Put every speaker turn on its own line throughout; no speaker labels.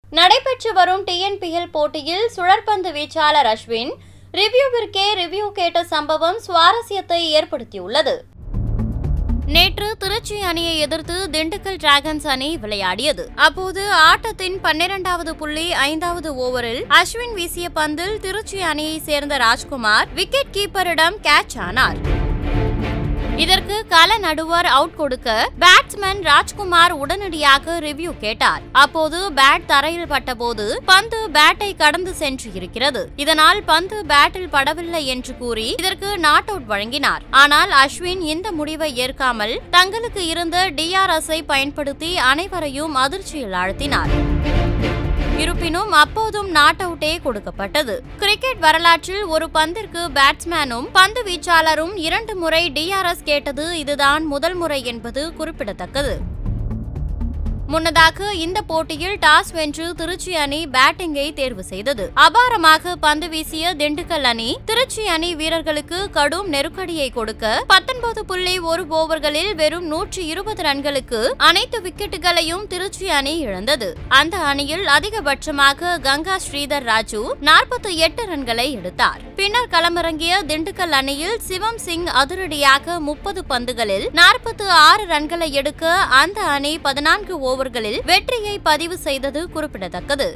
நடைபெற்று வரும் டிஎன்பிஎல் போட்டியில் சுழற்பந்து வீச்சாளர் அஸ்வின் ரிவ்யூவிற்கே ரிவ்யூ கேட்ட சம்பவம் சுவாரஸ்யத்தை ஏற்படுத்தியுள்ளது நேற்று திருச்சி அணியை எதிர்த்து திண்டுக்கல் டிராகன்ஸ் அணி விளையாடியது அப்போது ஆட்டத்தின் பன்னிரண்டாவது புள்ளி ஐந்தாவது ஓவரில் அஸ்வின் வீசிய பந்தில் திருச்சி அணியை சேர்ந்த ராஜ்குமார் விக்கெட் கீப்பரிடம் கேட்ச் ஆனார் இதற்கு கள நடுவர் அவுட் கொடுக்க பேட்ஸ்மேன் ராஜ்குமார் உடனடியாக ரிவ்யூ கேட்டார் அப்போது பேட் தரையில் பட்டபோது பந்து பேட்டை கடந்து சென்று இருக்கிறது இதனால் பந்து பேட்டில் படவில்லை என்று கூறி இதற்கு நாட் அவுட் வழங்கினார் ஆனால் அஸ்வின் இந்த முடிவை ஏற்காமல் தங்களுக்கு இருந்த டிஆர்எஸ்ஐ பயன்படுத்தி அனைவரையும் அதிர்ச்சியில் ஆழ்த்தினார் இருப்பினும் அப்போதும் நாட் அவுட்டே கொடுக்கப்பட்டது கிரிக்கெட் வரலாற்றில் ஒரு பந்திற்கு பேட்ஸ்மேனும் பந்து வீச்சாளரும் இரண்டு முறை டிஆர்எஸ் கேட்டது இதுதான் முதல் முறை என்பது குறிப்பிடத்தக்கது முன்னதாக இந்த போட்டியில் டாஸ் வென்று திருச்சி அணி பேட்டிங்கை தேர்வு செய்தது அபாரமாக பந்து வீசிய திண்டுக்கல் அணி திருச்சி அணி வீரர்களுக்கு கடும் நெருக்கடியை கொடுக்க பத்தொன்பது புள்ளி ஒரு ஓவர்களில் வெறும் நூற்றி இருபது ரன்களுக்கு அனைத்து விக்கெட்டுகளையும் திருச்சி அணி இழந்தது அந்த அணியில் அதிகபட்சமாக கங்கா ஸ்ரீதர் ராஜு நாற்பத்தி எட்டு ரன்களை எடுத்தார் பின்னர் களமிறங்கிய திண்டுக்கல் அணியில் சிவம் சிங் அதிரடியாக முப்பது பந்துகளில் நாற்பத்தி ஆறு ரன்களை எடுக்க அந்த அணி பதினான்கு ஓவர்களில் வெற்றியை பதிவு செய்தது குறிப்பிடத்தக்கது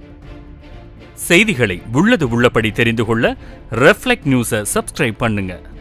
செய்திகளை உள்ளது உள்ளபடி தெரிந்து கொள்ள ரெஃப்ளெக்ட் நியூஸை சப்ஸ்கிரைப் பண்ணுங்க